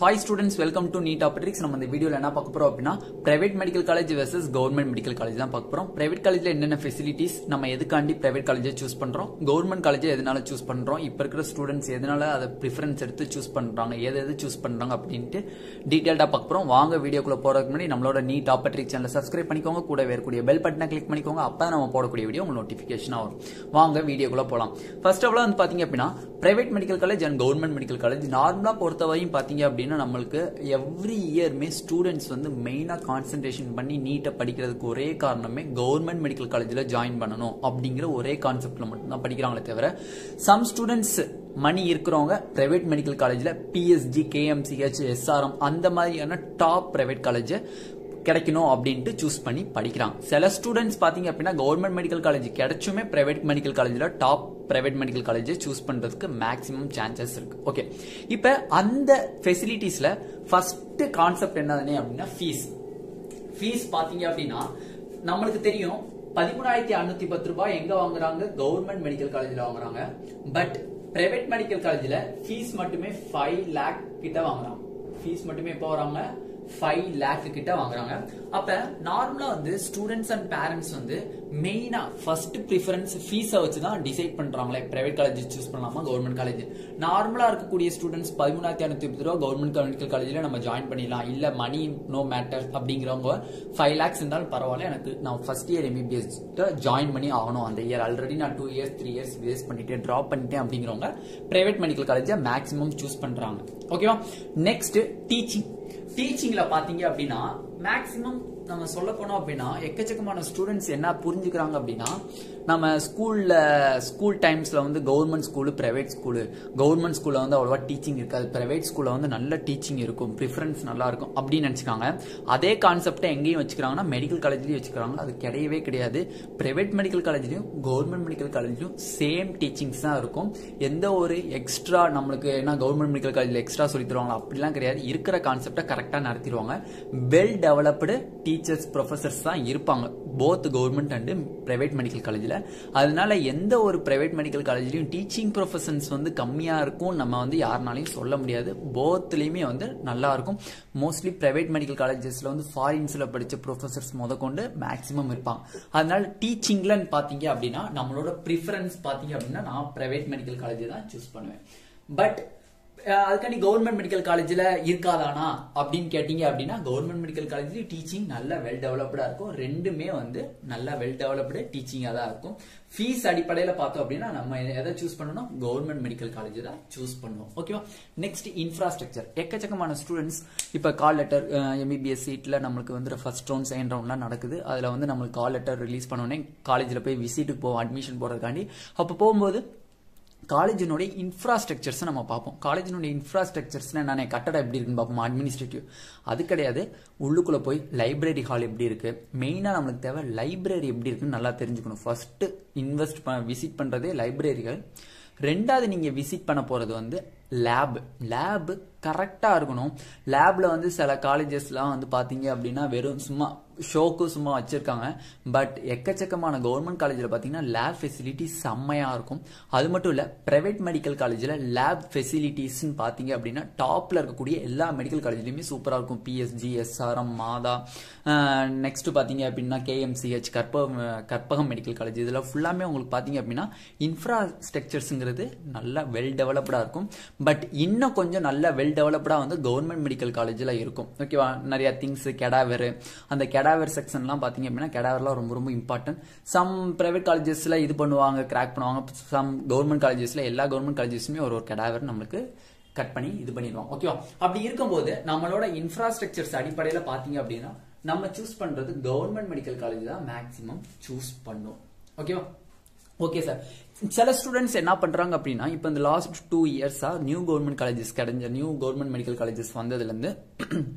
hi students welcome to NEET optics நம்ம இந்த வீடியோல என்ன பார்க்க போறோம் அப்படின்னா private medical college versus government medical college தான் பார்க்க போறோம் பிரைவேட் காலேஜ்ல என்னென்ன ஃபெசிலிட்டிஸ் நம்ம எதுக்காண்டி பிரைவேட் காலேஜை சூஸ் பண்றோம் கவர்மெண்ட் காலேஜ் எதனால சூஸ் பண்றோம் இப்ப இருக்கிற ஸ்டூடெண்ட்ஸ் எதனால அதை ப்ரிஃபரன்ஸ் எடுத்து சூஸ் பண்றாங்க எது எது சூஸ் பண்றாங்க அப்படின்ட்டு டீடைல்டா பார்க்க போறோம் வாங்க வீடியோக்குள்ள போறதுக்கு முன்னாடி நம்மளோட நீட் ஆப்டிக்ஸ் சேனலை சப்ஸ்கிரைப் பண்ணிக்கோங்க கூட வேறக்கூடிய பெல் பட்டனை கிளிக் பண்ணிக்கோங்க அப்போ நம்ம போடக்கூடிய வீடியோ உங்களுக்கு நோட்டிஃபிகேஷன் வரும் வாங்க வீடியோக்குள்ள போலாம் ஃபர்ஸ்ட் ஆஃப் ஆல் வந்து பாத்தீங்க அப்படின்னா private medical college and government medical college நார்மலா பொறுத்தவரையும் பாத்தீங்க அப்படின்னா நம்மளுக்கு எவ்ரி இயர்மே ஸ்டூடெண்ட்ஸ் வந்து மெயினா கான்சென்ட்ரேஷன் பண்ணி நீட்டை படிக்கிறதுக்கு ஒரே காரணமே கவர்மெண்ட் மெடிக்கல் காலேஜில் ஜாயின் பண்ணணும் அப்படிங்கிற ஒரே கான்செப்ட்ல மட்டும்தான் படிக்கிறாங்களே தவிர சம் ஸ்டூடெண்ட்ஸ் மணி இருக்கிறவங்க பிரைவேட் மெடிக்கல் காலேஜில் பிஎஸ்ஜி கேஎம்சிஹெச் எஸ்ஆர்எம் அந்த மாதிரியான டாப் பிரைவேட் காலேஜ் கிடைக்கணும் அப்படின்ட்டு சூஸ் பண்ணி படிக்கிறாங்க சில ஸ்டூடெண்ட்ஸ் பாத்தீங்க அப்படின்னா கவர்மெண்ட் மெடிக்கல் காலேஜ் கிடைச்சுமே பிரைவேட் மெடிக்கல் காலேஜில் டாப் பிரைவேட் மெடிக்கல் காலேஜை சூஸ் பண்றதுக்கு மேக்ஸிமம் சான்சஸ் இருக்கு ஓகே இப்போ அந்த ஃபெசிலிட்டிஸ்ல ஃபர்ஸ்ட் கான்செப்ட் என்னதுனே அப்படின்னா ஃபீஸ் ஃபீஸ் பாத்தீங்க அப்படின்னா நம்மளுக்கு தெரியும் பதிமூணாயிரத்தி அறுநூத்தி பத்து ரூபாய் எங்க வாங்குறாங்க கவர்மெண்ட் மெடிக்கல் காலேஜ்ல வாங்குறாங்க பட் பிரைவேட் மெடிக்கல் காலேஜ்ல ஃபீஸ் மட்டுமே ஃபைவ் லேக் கிட்ட வாங்குறாங்க ஃபீஸ் மட்டுமே எப்போ வராங்க ஃபைவ் லேக் கிட்ட வாங்குறாங்க அப்ப நார்மலா வந்து ஸ்டூடெண்ட்ஸ் அண்ட் பேரண்ட்ஸ் வந்து மெயினா ஃபர்ஸ்ட் ப்ரிஃபரன்ஸ் ஃபீஸை வச்சு தான் டிசைட் பண்றாங்களே பிரைவேட் காலேஜ் சூஸ் பண்ணலாமா கவர்மெண்ட் காலேஜ் நார்மலா இருக்கக்கூடிய ஸ்டூடெண்ட்ஸ் பதிமூணாயிரத்தி ஐநூத்தி முப்பது ரூபா கவர்மெண்ட் மெடிக்கல் காலேஜ்ல நம்ம ஜாயின் பண்ணிடலாம் இல்ல மணி நோ மேட்டர் அப்படிங்கிறவங்க ஃபைவ் லேக்ஸ் இருந்தாலும் பரவாயில்ல எனக்கு நான் ஃபர்ஸ்ட் இயர் எம்பிபிஎஸ் ஜாயின் பண்ணி ஆகணும் அந்த இயர் ஆல்ரெடி நான் two years three years waste பண்ணிட்டேன் ட்ராப் பண்ணிட்டேன் அப்படிங்கிறவங்க பிரைவேட் மெடிக்கல் காலேஜை மேக்ஸிமம் சூஸ் பண்றாங்க ஓகேவா நெக்ஸ்ட் டீச்சிங் டீச்சிங்ல பாத்தீங்க அப்படின்னா மேக்சிமம் நம்ம சொல்ல போனோம் அப்படின்னா எக்கச்சக்கமான ஸ்டூடெண்ட்ஸ் என்ன புரிஞ்சுக்கிறாங்க அப்படின்னா நம்ம ஸ்கூல்ல ஸ்கூல் டைம்ஸ்ல வந்து government school private school government ஸ்கூல்ல வந்து அவ்வளோவா டீச்சிங் இருக்காது பிரைவேட் ஸ்கூல்ல வந்து நல்ல டீச்சிங் இருக்கும் ப்ரிஃபரன்ஸ் நல்லா இருக்கும் அப்படின்னு நினைச்சுக்காங்க அதே கான்செப்டை எங்கேயும் வச்சுக்கிறாங்கன்னா மெடிக்கல் காலேஜ்லயும் வச்சுக்கிறாங்க அது கிடையவே கிடையாது பிரைவேட் மெடிக்கல் காலேஜ்லயும் கவர்மெண்ட் மெடிக்கல் காலேஜ்லயும் சேம் டீச்சிங்ஸ் தான் இருக்கும் எந்த ஒரு எக்ஸ்ட்ரா நம்மளுக்கு என்ன கவர்மெண்ட் மெடிக்கல் காலேஜ்ல எக்ஸ்ட்ரா சொல்லி தருவாங்களா அப்படிலாம் கிடையாது இருக்கிற கான்செப்டை கரெக்டாக நடத்திடுவாங்க வெல் டெவலப்டு டீச்சர்ஸ் ப்ரொஃபசர்ஸ் தான் இருப்பாங்க both government and private medical காலேஜில் அதனால எந்த ஒரு பிரைவேட் மெடிக்கல் காலேஜ்லையும் டீச்சிங் ப்ரொஃபஷன்ஸ் வந்து கம்மியாக இருக்கும் நம்ம வந்து யாருனாலையும் சொல்ல முடியாது போத்லேயுமே வந்து நல்லா இருக்கும் மோஸ்ட்லி பிரைவேட் மெடிக்கல் காலேஜஸ்ல வந்து ஃபாரின்ஸில் படித்த ப்ரொஃபசர்ஸ் முத கொண்டு மேக்ஸிமம் இருப்பாங்க அதனால டீச்சிங்லன்னு பார்த்தீங்க அப்படின்னா நம்மளோட ப்ரிஃபரன்ஸ் பார்த்தீங்க அப்படின்னா நான் பிரைவேட் மெடிக்கல் காலேஜ் தான் சூஸ் பண்ணுவேன் பட் அதுக்காண்டி கவர்மெண்ட் மெடிக்கல் காலேஜில் இருக்காதானா அப்படின்னு கேட்டீங்க அப்படின்னா கவர்மெண்ட் மெடிக்கல் காலேஜ்ல டீச்சிங் நல்ல வெல் டெவலப்டா இருக்கும் ரெண்டுமே வந்து நல்ல வெல் டெவலப்டு டீச்சிங்காக தான் இருக்கும் ஃபீஸ் அடிப்படையில் பார்த்தோம் அப்படின்னா நம்ம எதை சூஸ் பண்ணணும் கவர்மெண்ட் மெடிக்கல் காலேஜ் தான் சூஸ் பண்ணுவோம் ஓகேவா நெக்ஸ்ட் இன்ஃப்ராஸ்ட்ரக்சர் எக்கச்சக்கமான ஸ்டூடெண்ட்ஸ் இப்போ கால் லெட்டர் எம்பிபிஎஸ் சீட்டில் நம்மளுக்கு வந்து ஃபர்ஸ்ட் ரவுண்ட் செகண்ட் ரவுண்ட்லாம் நடக்குது அதில் வந்து நம்மளுக்கு கால் லெட்டர் ரிலீஸ் பண்ணோடனே காலேஜில் போய் விசிட்டுக்கு போவோம் அட்மிஷன் போடுறதுக்காண்டி அப்போ போகும்போது காலேஜினுடைய இன்ஃப்ராஸ்ட்ரக்சர்ஸ் நம்ம பார்ப்போம் காலேஜினுடைய இன்ஃப்ராஸ்ட்ரக்சர்ஸ் என்னென்ன கட்டடம் எப்படி இருக்குன்னு பார்ப்போம் அட்மினிஸ்ட்ரேட்டிவ் அது கிடையாது உள்ளுக்குள்ள போய் லைப்ரரி ஹால் எப்படி இருக்கு மெயினாக நம்மளுக்கு தேவை லைப்ரரி எப்படி இருக்குன்னு நல்லா தெரிஞ்சுக்கணும் ஃபர்ஸ்ட் இன்வெஸ்ட் விசிட் பண்றதே லைப்ரரிகள் ரெண்டாவது நீங்க விசிட் பண்ண போறது வந்து லேப் லேப் கரெக்டாக இருக்கணும் லேப்ல வந்து சில காலேஜஸ்லாம் வந்து பார்த்தீங்க அப்படின்னா வெறும் சும்மா ஷோக்கு சும்மா வச்சிருக்காங்க பட் எக்கச்சக்கமான கவர்மெண்ட் காலேஜில் பார்த்தீங்கன்னா லேப் ஃபெசிலிட்டி செம்மையாக இருக்கும் அது மட்டும் இல்லை பிரைவேட் மெடிக்கல் காலேஜில் லேப் ஃபெசிலிட்டிஸ்ன்னு பார்த்தீங்க அப்படின்னா டாப்பில் இருக்கக்கூடிய எல்லா மெடிக்கல் காலேஜ்லையுமே சூப்பராக இருக்கும் பிஎஸ்ஜி எஸ்ஆர்எம் மாதா நெக்ஸ்ட் பார்த்தீங்க அப்படின்னா KMCH Karpagam Karpagam medical college இதில் ஃபுல்லாமே உங்களுக்கு பார்த்தீங்க அப்படின்னா இன்ஃப்ராஸ்ட்ரக்சர்ஸுங்கிறது நல்லா வெல் டெவலப்டாக இருக்கும் பட் இன்னும் கொஞ்சம் நல்ல வெல் டெவலப்டாக வந்து கவர்மெண்ட் மெடிக்கல் காலேஜில் இருக்கும் ஓகேவா நிறைய திங்ஸ் கெடாவர் அந்த கெடாவர் செக்ஷன்லாம் பார்த்தீங்க அப்படின்னா கெடாவர்லாம் ரொம்ப ரொம்ப இம்பார்ட்டன்ட் சம் பிரைவேட் காலேஜஸில் இது பண்ணுவாங்க கிராக் பண்ணுவாங்க சம் கவர்மெண்ட் காலேஜஸில் எல்லா கவர்மெண்ட் காலேஜஸுமே ஒரு ஒரு கெடாவர் நம்மளுக்கு கட் பண்ணி இது பண்ணிடுவாங்க ஓகேவா அப்படி இருக்கும்போது நம்மளோட இன்ஃப்ராஸ்ட்ரக்சர்ஸ் அடிப்படையில் பார்த்தீங்க அப்படின்னா நம்ம சூஸ் பண்றது கவர்மெண்ட் மெடிக்கல் காலேஜ் தான் மேக்ஸிமம் சூஸ் பண்ணும் ஓகேவா ஓகே சார் சில ஸ்டூடெண்ட்ஸ் என்ன பண்றாங்க அப்படின்னா இப்போ இந்த லாஸ்ட் டூ இயர்ஸா நியூ கவர்மெண்ட் காலேஜஸ் கிடைஞ்ச நியூ கவர்மெண்ட் மெடிக்கல் காலேஜஸ் வந்ததுலேருந்து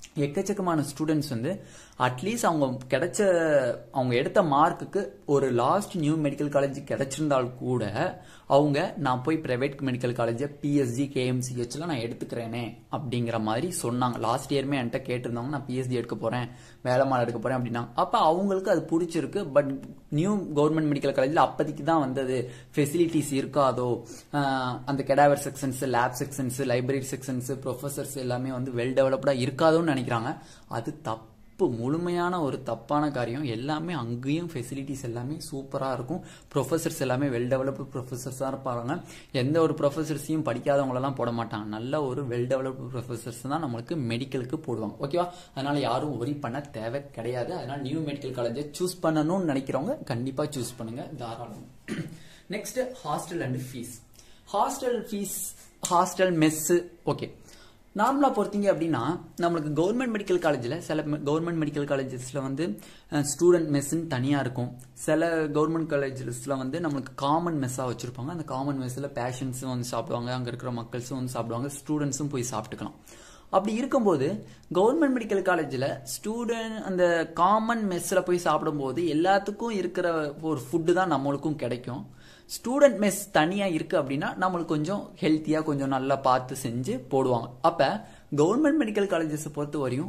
எக்கச்சக்கமான ஸ்டூடெண்ட்ஸ் வந்து அட்லீஸ்ட் அவங்க கிடைச்ச அவங்க எடுத்த மார்க்குக்கு ஒரு லாஸ்ட் நியூ மெடிக்கல் காலேஜ் கிடைச்சிருந்தால் கூட அவங்க நான் போய் பிரைவேட் மெடிக்கல் காலேஜ் பிஎஸ்ஜி கேஎம்சிஹெச்ல நான் எடுத்துக்கிறேனே அப்படிங்கிற மாதிரி சொன்னாங்க லாஸ்ட் இயருமே என்கிட்ட கேட்டிருந்தாங்க நான் பிஎஸ்ஜி எடுக்க போறேன் வேலைமால் எடுக்க போறேன் அப்படின்னா அப்ப அவங்களுக்கு அது பிடிச்சிருக்கு பட் நியூ கவர்மெண்ட் மெடிக்கல் காலேஜ்ல அப்போதைக்கு தான் வந்தது ஃபெசிலிட்டிஸ் இருக்காதோ ஆஹ் அந்த cadaver sections lab sections library sections professors எல்லாமே வந்து வெல் டெவலப்டா இருக்காதோன்னு நினைக்கிறாங்க அது தப்பு முழுமையான ஒரு தப்பான காரியம் எல்லாமே அங்கேயும் ஃபெசிலிட்டிஸ் எல்லாமே சூப்பரா இருக்கும் ப்ரொஃபசர்ஸ் எல்லாமே வெல் டெவலப்டு ப்ரொஃபசர்ஸாக இருப்பாங்க எந்த ஒரு ப்ரொஃபசர்ஸையும் படிக்காதவங்களெல்லாம் போட மாட்டாங்க நல்ல ஒரு வெல் டெவலப்டு ப்ரொஃபசர்ஸ் தான் நம்மளுக்கு மெடிக்கலுக்கு போடுவாங்க ஓகேவா அதனால யாரும் ஒரி பண்ண தேவை கிடையாது அதனால நியூ மெடிக்கல் காலேஜை சூஸ் பண்ணணும்னு நினைக்கிறவங்க கண்டிப்பா சூஸ் பண்ணுங்க தாராளம் next hostel and fees hostel fees hostel mess okay நார்மலா பொறுத்தீங்க அப்படின்னா நம்மளுக்கு கவர்மெண்ட் மெடிக்கல் காலேஜில் சில கவர்மெண்ட் மெடிக்கல் காலேஜஸ்ல வந்து ஸ்டூடெண்ட் மெஸ்ன்னு தனியா இருக்கும் சில கவர்மெண்ட் காலேஜஸ்ல வந்து நம்மளுக்கு காமன் மெஸ்ஸா வச்சிருப்பாங்க அந்த காமன் மெஸ்ஸில் பேஷண்ட்ஸும் வந்து சாப்பிடுவாங்க அங்க இருக்கிற மக்கள்ஸும் வந்து சாப்பிடுவாங்க ஸ்டூடெண்ட்ஸும் போய் சாப்பிட்டுக்கலாம் அப்படி இருக்கும்போது கவர்மெண்ட் மெடிக்கல் காலேஜில் ஸ்டூடெண்ட் அந்த காமன் மெஸ்ஸில் போய் சாப்பிடும்போது எல்லாத்துக்கும் இருக்கிற ஒரு ஃபுட்டு தான் நம்மளுக்கும் கிடைக்கும் ஸ்டூடெண்ட் மெஸ் தனியா இருக்கு அப்படின்னா நம்மளுக்கு கொஞ்சம் ஹெல்த்தியா கொஞ்சம் நல்லா பார்த்து செஞ்சு போடுவாங்க அப்ப கவர்மெண்ட் மெடிக்கல் காலேஜஸ் பொறுத்த வரையும்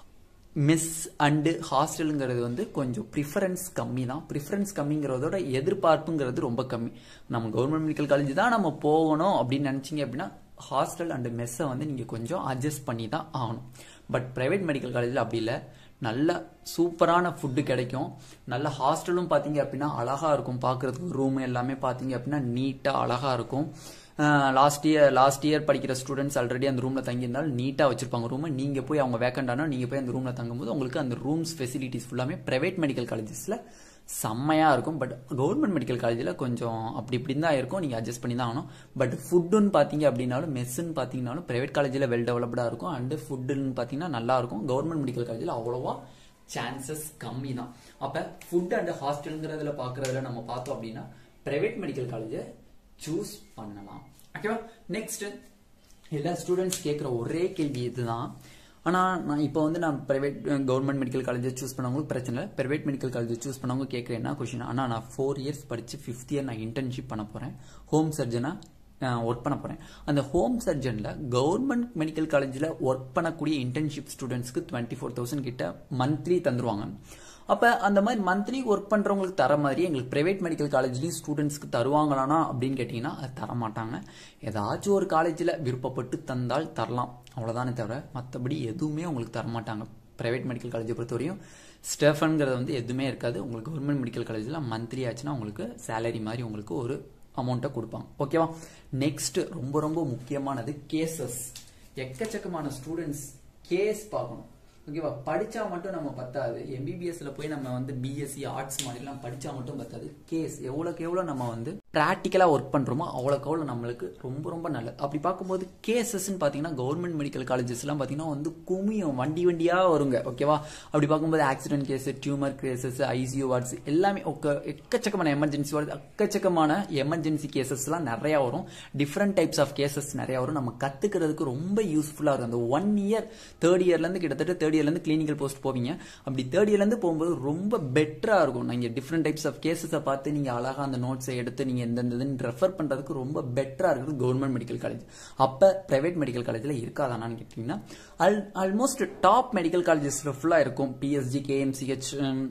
மெஸ் அண்டு ஹாஸ்டலுங்கிறது வந்து கொஞ்சம் ப்ரிஃபரன்ஸ் கம்மி தான் ப்ரிஃபரன்ஸ் கம்மிங்கிறதோட எதிர்பார்ப்புங்கிறது ரொம்ப கம்மி நம்ம கவர்மெண்ட் மெடிக்கல் காலேஜ் தான் நம்ம போகணும் அப்படின்னு நினைச்சீங்க அப்படின்னா ஹாஸ்டல் அண்ட் மெஸ்ஸை வந்து நீங்க கொஞ்சம் அட்ஜஸ்ட் பண்ணி தான் ஆகணும் பட் பிரைவேட் மெடிக்கல் காலேஜில் அப்படி இல்லை நல்ல சூப்பரான ஃபுட்டு கிடைக்கும் நல்ல ஹாஸ்டலும் பார்த்தீங்க அப்படின்னா அழகா இருக்கும் பார்க்கறதுக்கு ரூம் எல்லாமே பார்த்தீங்க அப்படின்னா நீட்டாக அழகா இருக்கும் லாஸ்ட் இயர் லாஸ்ட் இயர் படிக்கிற ஸ்டூடெண்ட்ஸ் ஆல்ரெடி அந்த ரூம்ல தங்கியிருந்தாலும் நீட்டாக வச்சிருப்பாங்க ரூம் நீங்க போய் அவங்க வேக்கண்ட் ஆனால் நீங்க போய் அந்த ரூம்ல தங்கும்போது உங்களுக்கு அந்த ரூம்ஸ் ஃபெசிலிட்டிஸ் ஃபுல்லாமே பிரைவேட் மெடிக்கல் காலேஜஸ்ல செம்மையா இருக்கும் பட் கவர்மெண்ட் மெடிக்கல் காலேஜில் கொஞ்சம் அப்படி இப்படி தான் இருக்கும் நீங்க அட்ஜஸ்ட் பண்ணி தான் ஆகணும் பட் ஃபுட்டுன்னு பார்த்தீங்க அப்படின்னாலும் மெஸ்ஸுன்னு பார்த்தீங்கன்னாலும் பிரைவேட் காலேஜில் வெல் டெவலப்டா இருக்கும் அண்ட் ஃபுட்டுன்னு பார்த்தீங்கன்னா நல்லா இருக்கும் கவர்மெண்ட் மெடிக்கல் காலேஜில் அவ்வளோவா சான்சஸ் கம்மி தான் அப்ப ஃபுட் அண்ட் ஹாஸ்டல்ங்கிறதுல பாக்குறதுல நம்ம பார்த்தோம் அப்படின்னா பிரைவேட் மெடிக்கல் காலேஜை சூஸ் பண்ணலாம் ஓகேவா நெக்ஸ்ட் எல்லா ஸ்டூடெண்ட்ஸ் கேட்குற ஒரே கேள்வி இதுதான் ஆனா நான் இப்போ வந்து நான் பிரைவேட் கவர்மெண்ட் மெடிக்கல் காலேஜை சூஸ் பண்ணவங்களுக்கு பிரச்சனை இல்லை பிரைவேட் மெடிக்கல் காலேஜ் சூஸ் பண்ணவங்க கேட்குற என்ன கொஸ்டின் ஆனால் நான் ஃபோர் இயர்ஸ் படிச்சு ஃபிஃப்த் இயர் நான் இன்டர்ன்ஷிப் பண்ண போறேன் ஹோம் சர்ஜனா ஒர்க் பண்ண போறேன் அந்த ஹோம் சர்ஜன்ல கவர்மெண்ட் மெடிக்கல் காலேஜில் ஒர்க் பண்ணக்கூடிய இன்டர்ன்ஷிப் ஸ்டூடெண்ட்ஸ்க்கு டுவெண்ட்டி ஃபோர் தௌசண்ட் கிட்ட மந்த்லி தந்துருவாங்க அப்ப அந்த மாதிரி மந்த்லி ஒர்க் பண்றவங்களுக்கு தர மாதிரி எங்களுக்கு பிரைவேட் மெடிக்கல் காலேஜ்லயும் ஸ்டூடெண்ட்ஸ்க்கு தருவாங்களானா அப்படின்னு கேட்டீங்கன்னா அது தர மாட்டாங்க ஏதாச்சும் ஒரு காலேஜில் விருப்பப்பட்டு தந்தால் தரலாம் அவ்வளவுதானே தவிர மற்றபடி எதுவுமே உங்களுக்கு தர மாட்டாங்க பிரைவேட் மெடிக்கல் காலேஜை பொறுத்தவரையும் ஸ்டெஃபன்கிறது வந்து எதுவுமே இருக்காது உங்களுக்கு கவர்மெண்ட் மெடிக்கல் காலேஜில் மந்த்லி ஆச்சுன்னா உங்களுக்கு சேலரி மாதிரி உங்களுக்கு ஒரு அமௌண்ட்டை கொடுப்பாங்க ஓகேவா நெக்ஸ்ட் ரொம்ப ரொம்ப முக்கியமானது கேசஸ் எக்கச்சக்கமான ஸ்டூடெண்ட்ஸ் கேஸ் பார்க்கணும் ஓகேவா படிச்சா மட்டும் நம்ம பத்தாது எம்பிபிஎஸ்ல போய் நம்ம வந்து பிஎஸ்சி ஆர்ட்ஸ் மாதிரிலாம் படிச்சா மட்டும் பத்தாது கேஸ் எவ்வளோக்கு எவ்வளோ நம்ம வந்து ப்ராக்டிக்கலா ஒர்க் பண்றோமோ அவ்வளோக்கு அவ்வளோ நம்மளுக்கு ரொம்ப ரொம்ப நல்லது அப்படி பார்க்கும்போது கேசஸ்ன்னு பார்த்தீங்கன்னா கவர்மெண்ட் மெடிக்கல் காலேஜஸ்லாம் பார்த்தீங்கன்னா வந்து குமியும் வண்டி வண்டியா வருங்க ஓகேவா அப்படி பார்க்கும்போது accident case tumour cases ICU wards எல்லாமே ஒக்க- எக்கச்சக்கமான எமர்ஜென்சி வார்டு எக்கச்சக்கமான எமர்ஜென்சி கேசஸ்லாம் நிறைய வரும் டிஃப்ரெண்ட் டைப்ஸ் ஆஃப் கேசஸ் நிறைய வரும் நம்ம கத்துக்கிறதுக்கு ரொம்ப யூஸ்ஃபுல்லா இருக்கும் அந்த ஒன் இயர் தேர்ட் இயர்ல இருந்து கிட்டத்தட்ட தேர்ட் இயர்ல இருந்து கிளினிக்கல் போஸ்ட் போவீங்க அப்படி தேர்ட் இயர்ல இருந்து போகும்போது ரொம்ப பெட்டரா இருக்கும் நீங்க டிஃப்ரெண்ட் டைப்ஸ் ஆஃப் கேசஸை பார்த்து நீங்க அழகா அந்த நோட்ஸை எடுத்து நீங்க எந்தெந்த ரெஃபர் பண்றதுக்கு ரொம்ப பெட்டரா இருக்குது கவர்மெண்ட் மெடிக்கல் காலேஜ் அப்ப பிரைவேட் மெடிக்கல் காலேஜ்ல இருக்காதானான்னு கேட்டீங்கன்னா ஆல்மோஸ்ட் டாப் மெடிக்கல் காலேஜஸ்ல ஃபுல்லா இருக்கும் பிஎஸ்ஜி கேஎம்சிஹெச்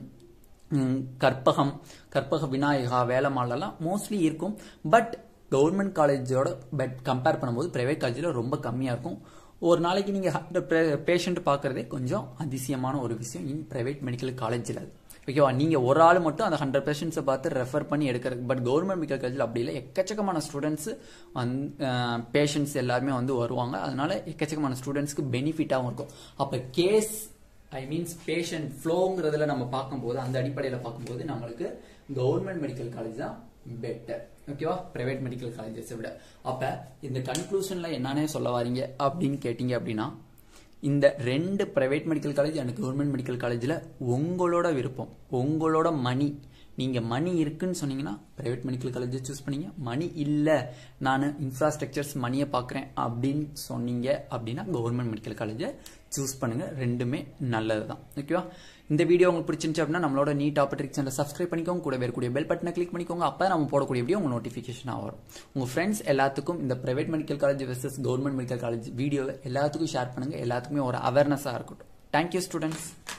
ம், கற்பகம் கற்பக விநாயகா வேலம்மாலெல்லாம் மோஸ்ட்லி இருக்கும் பட் கவர்மெண்ட் காலேஜோட பட் கம்பேர் பண்ணும்போது பிரைவேட் காலேஜில் ரொம்ப கம்மியாக இருக்கும் ஒரு நாளைக்கு நீங்கள் ஹண்ட்ரட் பேஷண்ட் பார்க்குறதே கொஞ்சம் அதிசயமான ஒரு விஷயம் இன் பிரைவேட் மெடிக்கல் காலேஜில் அது ஓகேவா நீங்கள் ஒரு ஆள் மட்டும் அந்த ஹண்ட்ரட் பேஷண்ட்ஸை பார்த்து ரெஃபர் பண்ணி எடுக்கிறது பட் கவர்மெண்ட் மெடிக்கல் காலேஜில் அப்படி இல்லை எக்கச்சக்கமான ஸ்டூடெண்ட்ஸ் வந்து பேஷண்ட்ஸ் எல்லாருமே வந்து வருவாங்க அதனால எக்கச்சக்கமான ஸ்டூடெண்ட்ஸ்க்கு பெனிஃபிட்டாகவும் இருக்கும் அப்போ கேஸ் ஐ மீன்ஸ் பேஷண்ட் ஃப்ளோங்கிறதுல நம்ம பார்க்கும்போது அந்த அடிப்படையில் பார்க்கும்போது நம்மளுக்கு கவர்மெண்ட் மெடிக்கல் காலேஜ் தான் பெட்டர் ஓகேவா பிரைவேட் மெடிக்கல் காலேஜஸை விட அப்ப இந்த கன்க்ளூஷன்ல என்னன்னே சொல்ல வாரீங்க அப்படின்னு கேட்டீங்க அப்படின்னா இந்த ரெண்டு private medical college and government medical காலேஜில் உங்களோட விருப்பம் உங்களோட மணி நீங்கள் மணி இருக்குன்னு சொன்னீங்கன்னா ப்ரைவேட் மெடிக்கல் காலேஜை சூஸ் பண்ணீங்க மணி இல்லை நான் இன்ஃப்ராஸ்ட்ரக்சர்ஸ் மணியை பார்க்குறேன் அப்படின்னு சொன்னீங்க அப்படின்னா கவர்மெண்ட் மெடிக்கல் காலேஜை சூஸ் பண்ணுங்கள் ரெண்டுமே நல்லது தான் ஓகேவா இந்த வீடியோ உங்களுக்கு பிடிச்சிருந்துச்சு அப்படின்னா நம்மளோட நீட் ஆப்பர்டிக் சேனலை சப்ஸ்கிரைப் பண்ணிக்கோங்க கூட இருக்கக்கூடிய பெல் பட்டனை கிளிக் பண்ணிக்கோங்க அப்போ நம்ம போடக்கூடிய வீடியோ உங்கள் நோட்டிஃபிகேஷனாக வரும் உங்கள் ஃப்ரெண்ட்ஸ் எல்லாத்துக்கும் இந்த private medical college versus government medical college வீடியோவை எல்லாத்துக்கும் ஷேர் பண்ணுங்கள் எல்லாத்துக்குமே ஒரு அவேர்னஸாக இருக்கட்டும் தேங்க்யூ ஸ்டூடெண்ட்ஸ்